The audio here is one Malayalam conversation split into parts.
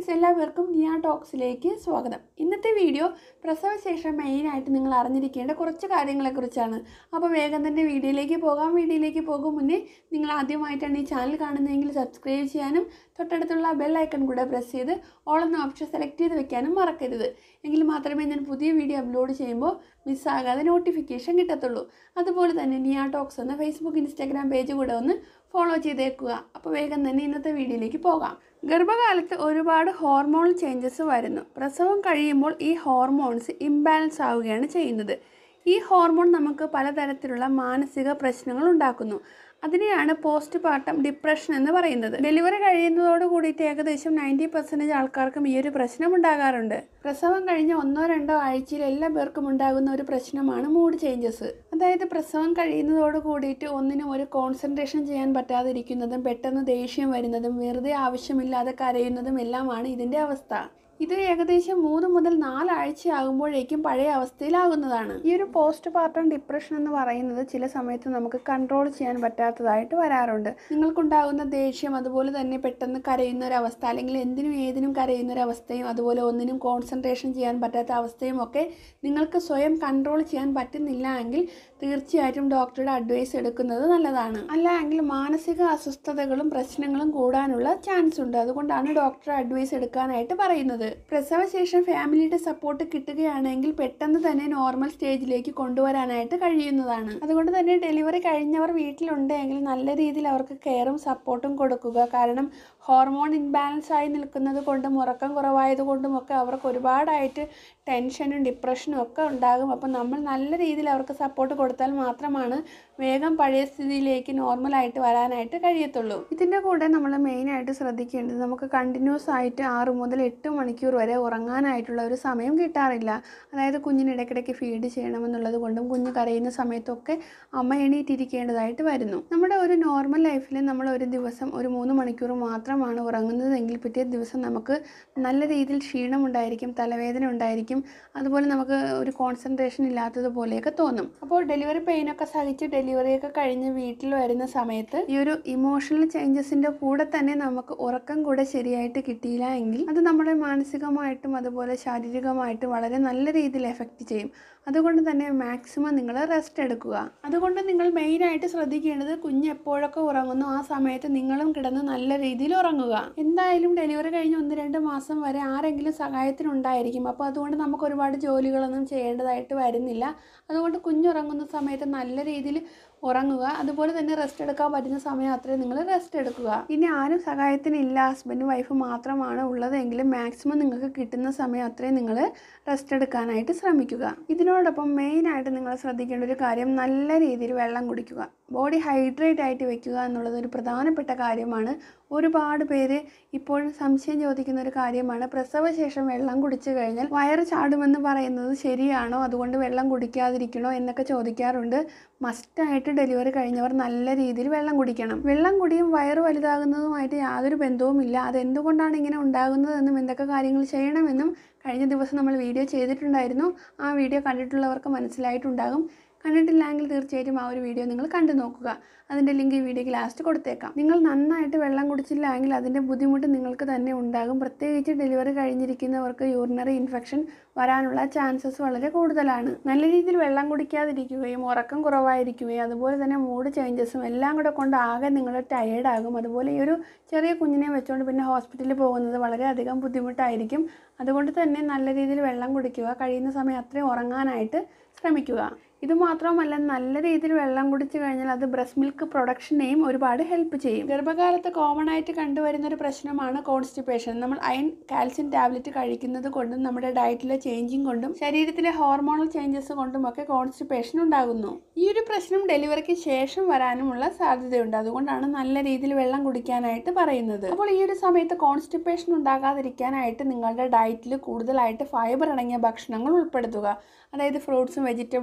ഫ്രണ്ട്സ് എല്ലാവർക്കും നിയ ടോക്സിലേക്ക് സ്വാഗതം ഇന്നത്തെ വീഡിയോ പ്രസവശേഷം മെയിനായിട്ട് നിങ്ങൾ അറിഞ്ഞിരിക്കേണ്ട കുറച്ച് കാര്യങ്ങളെക്കുറിച്ചാണ് അപ്പോൾ വേഗം തന്നെ വീഡിയോയിലേക്ക് പോകാം വീഡിയോയിലേക്ക് പോകും മുന്നേ നിങ്ങൾ ആദ്യമായിട്ടാണ് ഈ ചാനൽ കാണുന്നതെങ്കിൽ സബ്സ്ക്രൈബ് ചെയ്യാനും തൊട്ടടുത്തുള്ള ബെൽ ഐക്കൺ കൂടെ പ്രസ് ചെയ്ത് ഓൾ എന്ന ഓപ്ഷൻ സെലക്ട് ചെയ്ത് വെക്കാനും മറക്കരുത് എങ്കിൽ മാത്രമേ ഞാൻ പുതിയ വീഡിയോ അപ്ലോഡ് ചെയ്യുമ്പോൾ മിസ്സാകാതെ നോട്ടിഫിക്കേഷൻ കിട്ടത്തുള്ളൂ അതുപോലെ തന്നെ നിയ ടോക്സ് എന്ന ഫേസ്ബുക്ക് ഇൻസ്റ്റാഗ്രാം പേജ് കൂടെ ഒന്ന് ഫോളോ ചെയ്തേക്കുക അപ്പോൾ വേഗം തന്നെ ഇന്നത്തെ വീഡിയോയിലേക്ക് പോകാം ഗർഭകാലത്ത് ഒരുപാട് ഹോർമോൺ ചേഞ്ചസ് വരുന്നു പ്രസവം കഴിയുമ്പോൾ ഈ ഹോർമോൺസ് ഇംബാലൻസ് ആവുകയാണ് ചെയ്യുന്നത് ഈ ഹോർമോൺ നമുക്ക് പലതരത്തിലുള്ള മാനസിക പ്രശ്നങ്ങൾ ഉണ്ടാക്കുന്നു അതിനെയാണ് പോസ്റ്റ് പാർട്ടം ഡിപ്രഷൻ എന്ന് പറയുന്നത് ഡെലിവറി കഴിയുന്നതോട് കൂടിയിട്ട് ഏകദേശം നയൻറ്റി പെർസെൻറ്റേജ് ആൾക്കാർക്കും ഈ ഒരു പ്രശ്നം ഉണ്ടാകാറുണ്ട് പ്രസവം കഴിഞ്ഞ ഒന്നോ രണ്ടോ ആഴ്ചയിൽ എല്ലാ പേർക്കും ഉണ്ടാകുന്ന ഒരു പ്രശ്നമാണ് മൂഡ് ചേഞ്ചസ് അതായത് പ്രസവം കഴിയുന്നതോട് കൂടിയിട്ട് ഒന്നിനും ഒരു കോൺസെൻട്രേഷൻ ചെയ്യാൻ പറ്റാതിരിക്കുന്നതും പെട്ടെന്ന് ദേഷ്യം വരുന്നതും വെറുതെ ആവശ്യമില്ലാതെ കരയുന്നതും എല്ലാമാണ് ഇതിൻ്റെ അവസ്ഥ ഇത് ഏകദേശം മൂന്ന് മുതൽ നാലാഴ്ച ആകുമ്പോഴേക്കും പഴയ അവസ്ഥയിലാകുന്നതാണ് ഈ ഒരു പോസ്റ്റ് പാർട്ടം ഡിപ്രഷൻ എന്ന് പറയുന്നത് ചില സമയത്ത് നമുക്ക് കൺട്രോൾ ചെയ്യാൻ പറ്റാത്തതായിട്ട് വരാറുണ്ട് നിങ്ങൾക്കുണ്ടാകുന്ന ദേഷ്യം അതുപോലെ തന്നെ പെട്ടെന്ന് കരയുന്ന ഒരു അവസ്ഥ അല്ലെങ്കിൽ എന്തിനും ഏതിനും കരയുന്ന ഒരു അവസ്ഥയും അതുപോലെ ഒന്നിനും കോൺസെൻട്രേഷൻ ചെയ്യാൻ പറ്റാത്ത അവസ്ഥയും ഒക്കെ നിങ്ങൾക്ക് സ്വയം കൺട്രോൾ ചെയ്യാൻ പറ്റുന്നില്ല എങ്കിൽ തീർച്ചയായിട്ടും ഡോക്ടറുടെ അഡ്വൈസ് എടുക്കുന്നത് നല്ലതാണ് അല്ല എങ്കിൽ മാനസിക അസ്വസ്ഥതകളും പ്രശ്നങ്ങളും കൂടാനുള്ള ചാൻസ് ഉണ്ട് അതുകൊണ്ടാണ് ഡോക്ടറെ അഡ്വൈസ് എടുക്കാനായിട്ട് പറയുന്നത് പ്രസവശേഷം ഫാമിലിയുടെ സപ്പോർട്ട് കിട്ടുകയാണെങ്കിൽ പെട്ടെന്ന് തന്നെ നോർമൽ സ്റ്റേജിലേക്ക് കൊണ്ടുവരാനായിട്ട് കഴിയുന്നതാണ് അതുകൊണ്ട് തന്നെ ഡെലിവറി കഴിഞ്ഞവർ വീട്ടിലുണ്ടെങ്കിൽ നല്ല രീതിയിൽ അവർക്ക് കെയറും സപ്പോർട്ടും കൊടുക്കുക കാരണം ഹോർമോൺ ഇൻബാലൻസ് ആയി നിൽക്കുന്നത് കൊണ്ടും ഉറക്കം കുറവായത് കൊണ്ടും ഒക്കെ അവർക്ക് ഒരുപാടായിട്ട് ടെൻഷനും ഡിപ്രഷനും ഒക്കെ ഉണ്ടാകും അപ്പം നമ്മൾ നല്ല രീതിയിൽ അവർക്ക് സപ്പോർട്ട് കൊടുത്താൽ മാത്രമാണ് വേഗം പഴയ സ്ഥിതിയിലേക്ക് നോർമലായിട്ട് വരാനായിട്ട് കഴിയത്തുള്ളൂ ഇതിൻ്റെ കൂടെ നമ്മൾ മെയിനായിട്ട് ശ്രദ്ധിക്കേണ്ടത് നമുക്ക് കണ്ടിന്യൂസ് ആയിട്ട് ആറ് മുതൽ എട്ട് മണിക്കൂർ വരെ ഉറങ്ങാനായിട്ടുള്ള ഒരു സമയം കിട്ടാറില്ല അതായത് കുഞ്ഞിന് ഇടയ്ക്കിടയ്ക്ക് ഫീഡ് ചെയ്യണമെന്നുള്ളത് കൊണ്ടും കുഞ്ഞ് കരയുന്ന സമയത്തൊക്കെ അമ്മ എണീറ്റിരിക്കേണ്ടതായിട്ട് വരുന്നു നമ്മുടെ ഒരു നോർമൽ ലൈഫിൽ നമ്മൾ ഒരു ദിവസം ഒരു മൂന്ന് മണിക്കൂർ മാത്രമാണ് ഉറങ്ങുന്നതെങ്കിൽ പിറ്റേ ദിവസം നമുക്ക് നല്ല രീതിയിൽ ക്ഷീണമുണ്ടായിരിക്കും തലവേദന ഉണ്ടായിരിക്കും അതുപോലെ നമുക്ക് ഒരു കോൺസെൻട്രേഷൻ ഇല്ലാത്തതുപോലെയൊക്കെ തോന്നും അപ്പോൾ ഡെലിവറി പെയിനൊക്കെ സഹിച്ച് ഡെലിവറിയൊക്കെ കഴിഞ്ഞ് വീട്ടിൽ വരുന്ന സമയത്ത് ഈ ഒരു ഇമോഷണൽ ചേഞ്ചസിൻ്റെ കൂടെ തന്നെ നമുക്ക് ഉറക്കം കൂടെ ശരിയായിട്ട് കിട്ടിയില്ല എങ്കിൽ അത് നമ്മുടെ മാനസികമായിട്ടും അതുപോലെ ശാരീരികമായിട്ടും വളരെ നല്ല രീതിയിൽ എഫക്റ്റ് ചെയ്യും അതുകൊണ്ട് തന്നെ മാക്സിമം നിങ്ങൾ റെസ്റ്റ് എടുക്കുക അതുകൊണ്ട് നിങ്ങൾ മെയിനായിട്ട് ശ്രദ്ധിക്കേണ്ടത് കുഞ്ഞ് എപ്പോഴൊക്കെ ഉറങ്ങുന്നു ആ സമയത്ത് നിങ്ങളും കിടന്ന് നല്ല രീതിയിൽ ഉറങ്ങുക എന്തായാലും ഡെലിവറി കഴിഞ്ഞ് ഒന്ന് രണ്ട് മാസം വരെ ആരെങ്കിലും സഹായത്തിനുണ്ടായിരിക്കും അപ്പോൾ അതുകൊണ്ട് നമുക്ക് ഒരുപാട് ജോലികളൊന്നും ചെയ്യേണ്ടതായിട്ട് വരുന്നില്ല അതുകൊണ്ട് കുഞ്ഞുറങ്ങുന്ന സമയത്ത് നല്ല രീതിയിൽ ഉറങ്ങുക അതുപോലെ തന്നെ റെസ്റ്റ് എടുക്കാൻ പറ്റുന്ന സമയം അത്രയും നിങ്ങൾ റെസ്റ്റ് എടുക്കുക ഇനി ആരും സഹായത്തിനില്ല ഹസ്ബൻഡും വൈഫും മാത്രമാണ് ഉള്ളതെങ്കിൽ മാക്സിമം നിങ്ങൾക്ക് കിട്ടുന്ന സമയം അത്രയും നിങ്ങൾ റെസ്റ്റ് എടുക്കാനായിട്ട് ശ്രമിക്കുക ഇതിനോടൊപ്പം മെയിനായിട്ട് നിങ്ങൾ ശ്രദ്ധിക്കേണ്ട ഒരു കാര്യം നല്ല രീതിയിൽ വെള്ളം കുടിക്കുക ബോഡി ഹൈഡ്രേറ്റ് ആയിട്ട് വെക്കുക എന്നുള്ളത് ഒരു പ്രധാനപ്പെട്ട കാര്യമാണ് ഒരുപാട് പേര് ഇപ്പോഴും സംശയം ചോദിക്കുന്ന ഒരു കാര്യമാണ് പ്രസവശേഷം വെള്ളം കുടിച്ചു കഴിഞ്ഞാൽ വയറ് ചാടുമെന്ന് പറയുന്നത് ശരിയാണോ അതുകൊണ്ട് വെള്ളം കുടിക്കാതിരിക്കണോ എന്നൊക്കെ ചോദിക്കാറുണ്ട് മസ്റ്റായിട്ട് ഡെലിവറി കഴിഞ്ഞവർ നല്ല രീതിയിൽ വെള്ളം കുടിക്കണം വെള്ളം കുടിയും വയറ് വലുതാകുന്നതുമായിട്ട് യാതൊരു ബന്ധവുമില്ല അതെന്തുകൊണ്ടാണ് ഇങ്ങനെ ഉണ്ടാകുന്നതെന്നും എന്തൊക്കെ കാര്യങ്ങൾ ചെയ്യണമെന്നും കഴിഞ്ഞ ദിവസം നമ്മൾ വീഡിയോ ചെയ്തിട്ടുണ്ടായിരുന്നു ആ വീഡിയോ കണ്ടിട്ടുള്ളവർക്ക് മനസ്സിലായിട്ടുണ്ടാകും കണ്ടിട്ടില്ലെങ്കിൽ തീർച്ചയായിട്ടും ആ ഒരു വീഡിയോ നിങ്ങൾ കണ്ടു നോക്കുക അതിൻ്റെ ലിങ്ക് ഈ വീഡിയോയ്ക്ക് ലാസ്റ്റ് കൊടുത്തേക്കാം നിങ്ങൾ നന്നായിട്ട് വെള്ളം കുടിച്ചില്ല എങ്കിൽ അതിൻ്റെ ബുദ്ധിമുട്ട് നിങ്ങൾക്ക് തന്നെ ഉണ്ടാകും പ്രത്യേകിച്ച് ഡെലിവറി കഴിഞ്ഞിരിക്കുന്നവർക്ക് യൂറിനറി ഇൻഫെക്ഷൻ വരാനുള്ള ചാൻസസ് വളരെ കൂടുതലാണ് നല്ല രീതിയിൽ വെള്ളം കുടിക്കാതിരിക്കുകയും ഉറക്കം കുറവായിരിക്കുകയും അതുപോലെ തന്നെ മൂഡ് ചേഞ്ചസും എല്ലാം കൂടെ കൊണ്ട് ആകെ നിങ്ങൾ ടയേർഡാകും അതുപോലെ ഈ ഒരു ചെറിയ കുഞ്ഞിനെ വെച്ചുകൊണ്ട് പിന്നെ ഹോസ്പിറ്റലിൽ പോകുന്നത് വളരെയധികം ബുദ്ധിമുട്ടായിരിക്കും അതുകൊണ്ട് തന്നെ നല്ല രീതിയിൽ വെള്ളം കുടിക്കുക കഴിയുന്ന സമയം അത്രയും ഉറങ്ങാനായിട്ട് ശ്രമിക്കുക ഇത് മാത്രമല്ല നല്ല രീതിയിൽ വെള്ളം കുടിച്ചു കഴിഞ്ഞാൽ അത് ബ്രസ്റ്റ് മിൽക്ക് പ്രൊഡക്ഷനെയും ഒരുപാട് ഹെൽപ്പ് ചെയ്യും ഗർഭകാലത്ത് കോമൺ ആയിട്ട് കണ്ടുവരുന്ന ഒരു പ്രശ്നമാണ് കോൺസ്റ്റിപ്പേഷൻ നമ്മൾ അയൺ കാൽസ്യം ടാബ്ലറ്റ് കഴിക്കുന്നത് കൊണ്ടും നമ്മുടെ ഡയറ്റിലെ ചേഞ്ചിങ് കൊണ്ടും ശരീരത്തിലെ ഹോർമോണൽ ചേഞ്ചസ് കൊണ്ടും ഒക്കെ കോൺസ്റ്റിപ്പേഷൻ ഉണ്ടാകുന്നു ഈ ഒരു പ്രശ്നം ഡെലിവറിക്ക് ശേഷം വരാനുമുള്ള സാധ്യതയുണ്ട് അതുകൊണ്ടാണ് നല്ല രീതിയിൽ വെള്ളം കുടിക്കാനായിട്ട് പറയുന്നത് അപ്പോൾ ഈ ഒരു സമയത്ത് കോൺസ്റ്റിപ്പേഷൻ ഉണ്ടാകാതിരിക്കാനായിട്ട് നിങ്ങളുടെ ഡയറ്റിൽ കൂടുതലായിട്ട് ഫൈബർ അടങ്ങിയ ഭക്ഷണങ്ങൾ ഉൾപ്പെടുത്തുക അതായത് ഫ്രൂട്ട്സും വെജിറ്റബിൾസും ഒക്കെ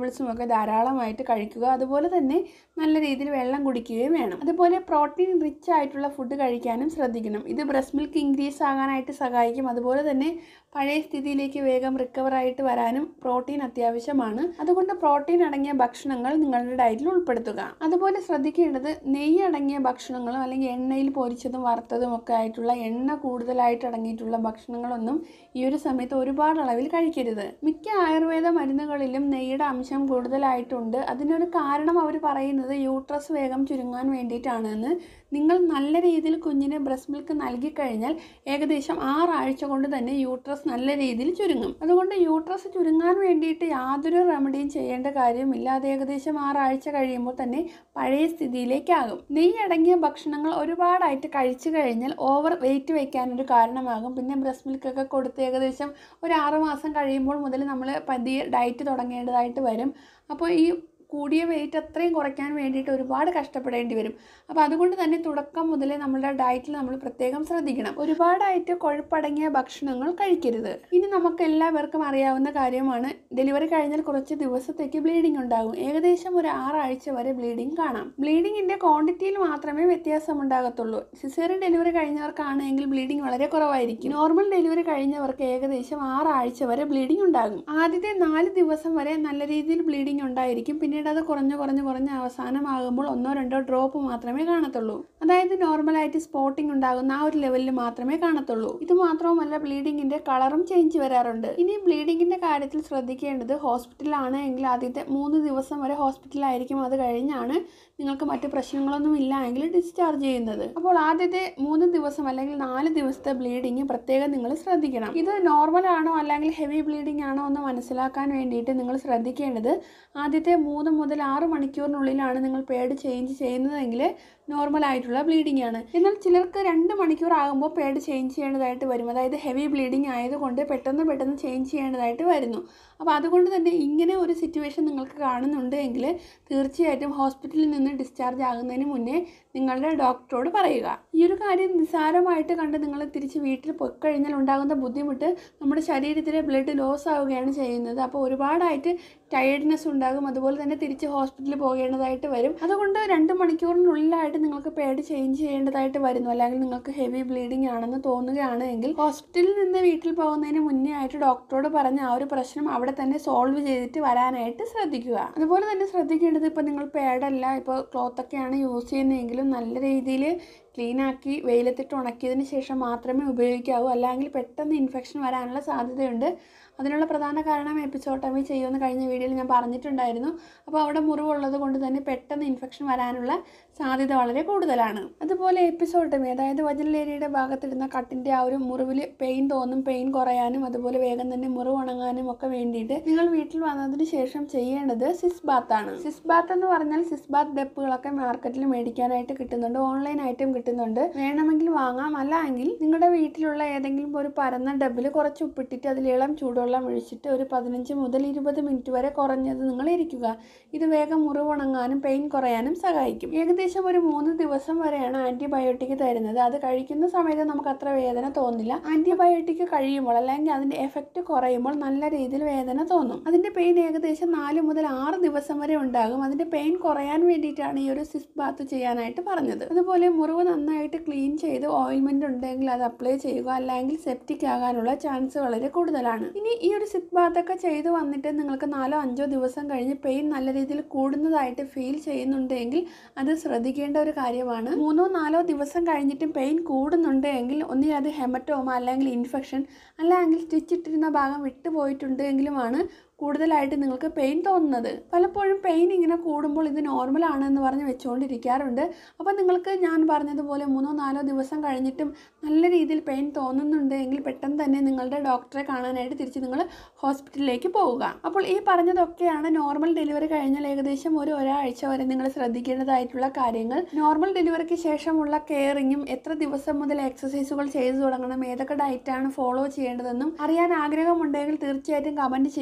ഒക്കെ ധാരാളമായിട്ട് കഴിക്കുക അതുപോലെ തന്നെ നല്ല രീതിയിൽ വെള്ളം കുടിക്കുകയും വേണം അതുപോലെ പ്രോട്ടീൻ റിച്ച് ആയിട്ടുള്ള ഫുഡ് കഴിക്കാനും ശ്രദ്ധിക്കണം ഇത് ബ്രസ്റ്റ് മിൽക്ക് ഇൻക്രീസ് ആകാനായിട്ട് സഹായിക്കും അതുപോലെ തന്നെ പഴയ സ്ഥിതിയിലേക്ക് വേഗം റിക്കവർ ആയിട്ട് വരാനും പ്രോട്ടീൻ അത്യാവശ്യമാണ് അതുകൊണ്ട് പ്രോട്ടീൻ അടങ്ങിയ ഭക്ഷണങ്ങൾ നിങ്ങളുടെ ഡയറ്റിൽ ഉൾപ്പെടുത്തുക അതുപോലെ ശ്രദ്ധിക്കേണ്ടത് നെയ്യ് അടങ്ങിയ ഭക്ഷണങ്ങളും അല്ലെങ്കിൽ എണ്ണയിൽ പൊരിച്ചതും വറുത്തതും ഒക്കെ ആയിട്ടുള്ള എണ്ണ കൂടുതലായിട്ട് അടങ്ങിയിട്ടുള്ള ഭക്ഷണങ്ങളൊന്നും ഈ ഒരു സമയത്ത് ഒരുപാട് അളവിൽ കഴിക്കരുത് മിക്ക ആയുർവേദ മരുന്നുകളിലും നെയ്യുടെ അംശം കൂടുതലായിട്ടുണ്ട് അതിനൊരു കാരണം അവർ പറയുന്നത് യൂട്രസ് വേഗം ചുരുങ്ങാൻ വേണ്ടിയിട്ടാണെന്ന് നിങ്ങൾ നല്ല രീതിയിൽ കുഞ്ഞിന് ബ്രസ്റ്റ് മിൽക്ക് നൽകിക്കഴിഞ്ഞാൽ ഏകദേശം ആറാഴ്ച കൊണ്ട് തന്നെ യൂട്രസ് നല്ല രീതിയിൽ ചുരുങ്ങും അതുകൊണ്ട് യൂട്രസ് ചുരുങ്ങാൻ വേണ്ടിയിട്ട് യാതൊരു റെമഡിയും ചെയ്യേണ്ട കാര്യമില്ല അത് ഏകദേശം ആറാഴ്ച കഴിയുമ്പോൾ തന്നെ പഴയ സ്ഥിതിയിലേക്കാകും നെയ്യ് അടങ്ങിയ ഭക്ഷണങ്ങൾ ഒരുപാടായിട്ട് കഴിച്ചു കഴിഞ്ഞാൽ ഓവർ വെയിറ്റ് വയ്ക്കാനൊരു കാരണമാകും പിന്നെ ബ്രസ്റ്റ് മിൽക്കൊക്കെ കൊടുത്ത് ഏകദേശം ഒരു ആറ് മാസം കഴിയുമ്പോൾ മുതൽ നമ്മൾ പതിയെ ഡയറ്റ് തുടങ്ങേണ്ടതായിട്ട് വരും അപ്പോൾ ഈ കൂടിയ വെയിറ്റ് അത്രയും കുറയ്ക്കാൻ വേണ്ടിയിട്ട് ഒരുപാട് കഷ്ടപ്പെടേണ്ടി വരും അപ്പോൾ അതുകൊണ്ട് തന്നെ തുടക്കം മുതലേ നമ്മുടെ ഡയറ്റിൽ നമ്മൾ പ്രത്യേകം ശ്രദ്ധിക്കണം ഒരുപാടായിട്ട് കൊഴുപ്പടങ്ങിയ ഭക്ഷണങ്ങൾ കഴിക്കരുത് ഇനി നമുക്ക് എല്ലാവർക്കും അറിയാവുന്ന കാര്യമാണ് ഡെലിവറി കഴിഞ്ഞാൽ കുറച്ച് ദിവസത്തേക്ക് ബ്ലീഡിംഗ് ഉണ്ടാകും ഏകദേശം ഒരു ആറാഴ്ച വരെ ബ്ലീഡിംഗ് കാണാം ബ്ലീഡിങ്ങിൻ്റെ ക്വാണ്ടിറ്റിയിൽ മാത്രമേ വ്യത്യാസം ഉണ്ടാകത്തുള്ളൂ സിസേറിയൻ ഡെലിവറി കഴിഞ്ഞവർക്കാണെങ്കിൽ ബ്ലീഡിംഗ് വളരെ കുറവായിരിക്കും നോർമൽ ഡെലിവറി കഴിഞ്ഞവർക്ക് ഏകദേശം ആറാഴ്ച വരെ ബ്ലീഡിംഗ് ഉണ്ടാകും ആദ്യത്തെ നാല് ദിവസം വരെ നല്ല രീതിയിൽ ബ്ലീഡിംഗ് ഉണ്ടായിരിക്കും പിന്നീട് അത് കുറഞ്ഞ് കുറഞ്ഞ് കുറഞ്ഞ് അവസാനമാകുമ്പോൾ ഒന്നോ രണ്ടോ ഡ്രോപ്പ് മാത്രമേ കാണത്തുള്ളൂ അതായത് നോർമലായിട്ട് സ്പോട്ടിംഗ് ഉണ്ടാകുന്ന ആ ഒരു ലെവലിൽ മാത്രമേ കാണത്തുള്ളൂ ഇത് മാത്രവുമല്ല ബ്ലീഡിങ്ങിന്റെ കളറും ചേഞ്ച് വരാറുണ്ട് ഇനി ബ്ലീഡിങ്ങിന്റെ കാര്യത്തിൽ ശ്രദ്ധിക്കേണ്ടത് ഹോസ്പിറ്റലാണ് എങ്കിൽ ആദ്യത്തെ മൂന്ന് ദിവസം വരെ ഹോസ്പിറ്റലായിരിക്കും അത് കഴിഞ്ഞാണ് നിങ്ങൾക്ക് മറ്റു പ്രശ്നങ്ങളൊന്നും ഇല്ല എങ്കിൽ ഡിസ്ചാർജ് ചെയ്യുന്നത് അപ്പോൾ ആദ്യത്തെ മൂന്ന് ദിവസം അല്ലെങ്കിൽ നാല് ദിവസത്തെ ബ്ലീഡിങ് പ്രത്യേകം നിങ്ങൾ ശ്രദ്ധിക്കണം ഇത് നോർമൽ ആണോ അല്ലെങ്കിൽ ഹെവി ബ്ലീഡിംഗ് ആണോ എന്ന് മനസ്സിലാക്കാൻ വേണ്ടിയിട്ട് നിങ്ങൾ ശ്രദ്ധിക്കേണ്ടത് ആദ്യത്തെ മൂന്ന് മുതൽ ആറ് മണിക്കൂറിനുള്ളിലാണ് നിങ്ങൾ പേഡ് ചേഞ്ച് ചെയ്യുന്നതെങ്കിൽ നോർമൽ ആയിട്ടുള്ള ബ്ലീഡിംഗ് ആണ് എന്നാൽ ചിലർക്ക് രണ്ട് മണിക്കൂർ ആകുമ്പോൾ പേഡ് ചേഞ്ച് ചെയ്യേണ്ടതായിട്ട് വരും അതായത് ഹെവി ബ്ലീഡിംഗ് ആയതുകൊണ്ട് പെട്ടെന്ന് പെട്ടെന്ന് ചേഞ്ച് ചെയ്യേണ്ടതായിട്ട് വരുന്നു അപ്പോൾ അതുകൊണ്ട് തന്നെ ഇങ്ങനെ ഒരു സിറ്റുവേഷൻ നിങ്ങൾക്ക് കാണുന്നുണ്ട് എങ്കിൽ തീർച്ചയായിട്ടും ഹോസ്പിറ്റലിൽ നിന്ന് ഡിസ്ചാർജ് ആകുന്നതിന് മുന്നേ നിങ്ങളുടെ ഡോക്ടറോട് പറയുക ഈ ഒരു കാര്യം നിസ്സാരമായിട്ട് കണ്ട് നിങ്ങൾ തിരിച്ച് വീട്ടിൽ പൊയ്ക്കഴിഞ്ഞാൽ ഉണ്ടാകുന്ന ബുദ്ധിമുട്ട് നമ്മുടെ ശരീരത്തിലെ ബ്ലഡ് ലോസ് ആവുകയാണ് ചെയ്യുന്നത് അപ്പോൾ ഒരുപാടായിട്ട് ടയർഡ്നെസ് ഉണ്ടാകും അതുപോലെ തന്നെ തിരിച്ച് ഹോസ്പിറ്റലിൽ പോകേണ്ടതായിട്ട് വരും അതുകൊണ്ട് രണ്ട് മണിക്കൂറിനുള്ളിലായിട്ട് നിങ്ങൾക്ക് പേഡ് ചേഞ്ച് ചെയ്യേണ്ടതായിട്ട് വരുന്നു അല്ലെങ്കിൽ നിങ്ങൾക്ക് ഹെവി ബ്ലീഡിംഗ് ആണെന്ന് തോന്നുകയാണ് എങ്കിൽ ഹോസ്പിറ്റലിൽ നിന്ന് വീട്ടിൽ പോകുന്നതിന് മുന്നേ ആയിട്ട് ഡോക്ടറോട് പറഞ്ഞ് ആ ഒരു പ്രശ്നം അവിടെ തന്നെ സോൾവ് ചെയ്തിട്ട് വരാനായിട്ട് ശ്രദ്ധിക്കുക അതുപോലെ തന്നെ ശ്രദ്ധിക്കേണ്ടത് ഇപ്പോൾ നിങ്ങൾ പേഡല്ല ഇപ്പോൾ ക്ലോത്തൊക്കെയാണ് യൂസ് ചെയ്യുന്നതെങ്കിലും നല്ല രീതിയിൽ ക്ലീൻ ആക്കി വെയിലത്തിട്ട് ഉണക്കിയതിന് ശേഷം മാത്രമേ ഉപയോഗിക്കാവൂ അല്ലെങ്കിൽ പെട്ടെന്ന് ഇൻഫെക്ഷൻ വരാനുള്ള സാധ്യതയുണ്ട് അതിനുള്ള പ്രധാന കാരണം എപ്പിസോട്ടമി ചെയ്യുമെന്ന് കഴിഞ്ഞ വീഡിയോയിൽ ഞാൻ പറഞ്ഞിട്ടുണ്ടായിരുന്നു അപ്പോൾ അവിടെ മുറിവുള്ളത് കൊണ്ട് തന്നെ പെട്ടെന്ന് ഇൻഫെക്ഷൻ വരാനുള്ള സാധ്യത വളരെ കൂടുതലാണ് അതുപോലെ എപ്പിസോട്ടമി അതായത് വജലേരിയുടെ ഭാഗത്തിടുന്ന കട്ടിൻ്റെ ആ ഒരു മുറിവിൽ പെയിൻ തോന്നും പെയിൻ കുറയാനും അതുപോലെ വേഗം തന്നെ മുറിവ് ഉണങ്ങാനും ഒക്കെ വേണ്ടിയിട്ട് നിങ്ങൾ വീട്ടിൽ വന്നതിന് ശേഷം ചെയ്യേണ്ടത് സിസ് ബാത്ത് ആണ് സിസ് ബാത്ത് എന്ന് പറഞ്ഞാൽ സിസ് ബാത്ത് ഡെപ്പുകളൊക്കെ മാർക്കറ്റിൽ മേടിക്കാനായിട്ട് കിട്ടുന്നുണ്ട് ഓൺലൈനായിട്ടും കിട്ടുന്നുണ്ട് വേണമെങ്കിൽ വാങ്ങാം അല്ല എങ്കിൽ നിങ്ങളുടെ വീട്ടിലുള്ള ഏതെങ്കിലും ഒരു പരന്ന ഡബിൽ കുറച്ച് ഉപ്പിട്ടിട്ട് അതിൽ ഇളം ചൂടുവെള്ളം ഒഴിച്ചിട്ട് ഒരു പതിനഞ്ച് മുതൽ ഇരുപത് മിനിറ്റ് വരെ കുറഞ്ഞത് നിങ്ങൾ ഇരിക്കുക ഇത് വേഗം മുറിവുണങ്ങാനും പെയിൻ കുറയാനും സഹായിക്കും ഏകദേശം ഒരു മൂന്ന് ദിവസം വരെയാണ് ആൻറ്റിബയോട്ടിക് തരുന്നത് അത് കഴിക്കുന്ന സമയത്ത് നമുക്ക് അത്ര വേദന തോന്നില്ല ആൻറ്റിബയോട്ടിക് കഴിയുമ്പോൾ അല്ലെങ്കിൽ അതിൻ്റെ എഫക്റ്റ് കുറയുമ്പോൾ നല്ല രീതിയിൽ വേദന തോന്നും അതിൻ്റെ പെയിൻ ഏകദേശം നാല് മുതൽ ആറ് ദിവസം വരെ ഉണ്ടാകും അതിൻ്റെ പെയിൻ കുറയാൻ വേണ്ടിയിട്ടാണ് ഈ ഒരു സിസ് ബാത്ത് ചെയ്യാനായിട്ട് പറഞ്ഞത് അതുപോലെ മുറിവ് നന്നായിട്ട് ക്ലീൻ ചെയ്ത് ഓയിൽമെന്റ് ഉണ്ടെങ്കിൽ അത് അപ്ലൈ ചെയ്യുക അല്ലെങ്കിൽ സെപ്റ്റിക് ആകാനുള്ള ചാൻസ് വളരെ കൂടുതലാണ് ഇനി ഈ ഒരു സിറ്റ് ബാത്ത് ഒക്കെ ചെയ്ത് വന്നിട്ട് നിങ്ങൾക്ക് നാലോ അഞ്ചോ ദിവസം കഴിഞ്ഞ് പെയിൻ നല്ല രീതിയിൽ കൂടുന്നതായിട്ട് ഫീൽ ചെയ്യുന്നുണ്ടെങ്കിൽ അത് ശ്രദ്ധിക്കേണ്ട ഒരു കാര്യമാണ് മൂന്നോ നാലോ ദിവസം കഴിഞ്ഞിട്ടും പെയിൻ കൂടുന്നുണ്ട് എങ്കിൽ ഒന്നിൽ അത് ഹെമറ്റോമ അല്ലെങ്കിൽ ഇൻഫെക്ഷൻ അല്ലെങ്കിൽ സ്റ്റിച്ച് ഇട്ടിരുന്ന ഭാഗം വിട്ടുപോയിട്ടുണ്ട് എങ്കിലുമാണ് കൂടുതലായിട്ട് നിങ്ങൾക്ക് പെയിൻ തോന്നുന്നത് പലപ്പോഴും പെയിൻ ഇങ്ങനെ കൂടുമ്പോൾ ഇത് നോർമൽ ആണെന്ന് പറഞ്ഞ് വെച്ചുകൊണ്ടിരിക്കാറുണ്ട് അപ്പോൾ നിങ്ങൾക്ക് ഞാൻ പറഞ്ഞതുപോലെ മൂന്നോ നാലോ ദിവസം കഴിഞ്ഞിട്ടും നല്ല രീതിയിൽ പെയിൻ തോന്നുന്നുണ്ട് എങ്കിൽ പെട്ടെന്ന് തന്നെ നിങ്ങളുടെ ഡോക്ടറെ കാണാനായിട്ട് തിരിച്ച് നിങ്ങൾ ഹോസ്പിറ്റലിലേക്ക് പോവുക അപ്പോൾ ഈ പറഞ്ഞതൊക്കെയാണ് നോർമൽ ഡെലിവറി കഴിഞ്ഞാൽ ഏകദേശം ഒരു ഒരാഴ്ച വരെ നിങ്ങൾ ശ്രദ്ധിക്കേണ്ടതായിട്ടുള്ള കാര്യങ്ങൾ നോർമൽ ഡെലിവറിക്ക് ശേഷമുള്ള കെയറിങ്ങും എത്ര ദിവസം മുതൽ എക്സസൈസുകൾ ചെയ്തു തുടങ്ങണം ഏതൊക്കെ ഡയറ്റാണ് ഫോളോ ചെയ്യേണ്ടതെന്നും അറിയാൻ ആഗ്രഹമുണ്ടെങ്കിൽ തീർച്ചയായിട്ടും കമൻറ്റ് ചെയ്യുക ഇതിൻ്റെ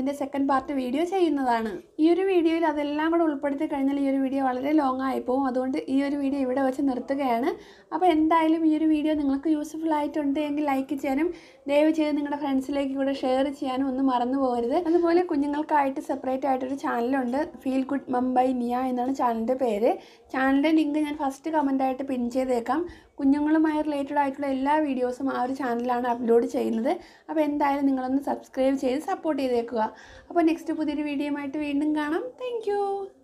അതിൻ്റെ സെക്കൻഡ് പാർട്ട് വീഡിയോ ചെയ്യുന്നതാണ് ഈ ഒരു വീഡിയോയിൽ അതെല്ലാം കൂടെ ഉൾപ്പെടുത്തി കഴിഞ്ഞാൽ ഈ ഒരു വീഡിയോ വളരെ ലോങ് ആയി പോകും അതുകൊണ്ട് ഈ ഒരു വീഡിയോ ഇവിടെ വെച്ച് നിർത്തുകയാണ് അപ്പോൾ എന്തായാലും ഈ ഒരു വീഡിയോ നിങ്ങൾക്ക് യൂസ്ഫുൾ ആയിട്ടുണ്ട് എങ്കിൽ ലൈക്ക് ചെയ്യാനും ദയവ് ചെയ്ത് നിങ്ങളുടെ ഫ്രണ്ട്സിലേക്ക് കൂടെ ഷെയർ ചെയ്യാനും ഒന്നും മറന്നു പോകരുത് അതുപോലെ കുഞ്ഞുങ്ങൾക്കായിട്ട് സെപ്പറേറ്റ് ആയിട്ടൊരു ചാനലുണ്ട് ഫീൽ ഗുഡ് മംബൈ നിയ എന്നാണ് ചാനലിൻ്റെ പേര് ചാനലിൻ്റെ ലിങ്ക് ഞാൻ ഫസ്റ്റ് കമൻ്റായിട്ട് പിൻ ചെയ്തേക്കാം കുഞ്ഞുങ്ങളുമായി റിലേറ്റഡ് ആയിട്ടുള്ള എല്ലാ വീഡിയോസും ആ ഒരു ചാനലിലാണ് അപ്ലോഡ് ചെയ്യുന്നത് അപ്പോൾ എന്തായാലും നിങ്ങളൊന്ന് സബ്സ്ക്രൈബ് ചെയ്ത് സപ്പോർട്ട് ചെയ്തേക്കുക അപ്പോൾ നെക്സ്റ്റ് പുതിയൊരു വീഡിയോയുമായിട്ട് വീണ്ടും കാണാം താങ്ക്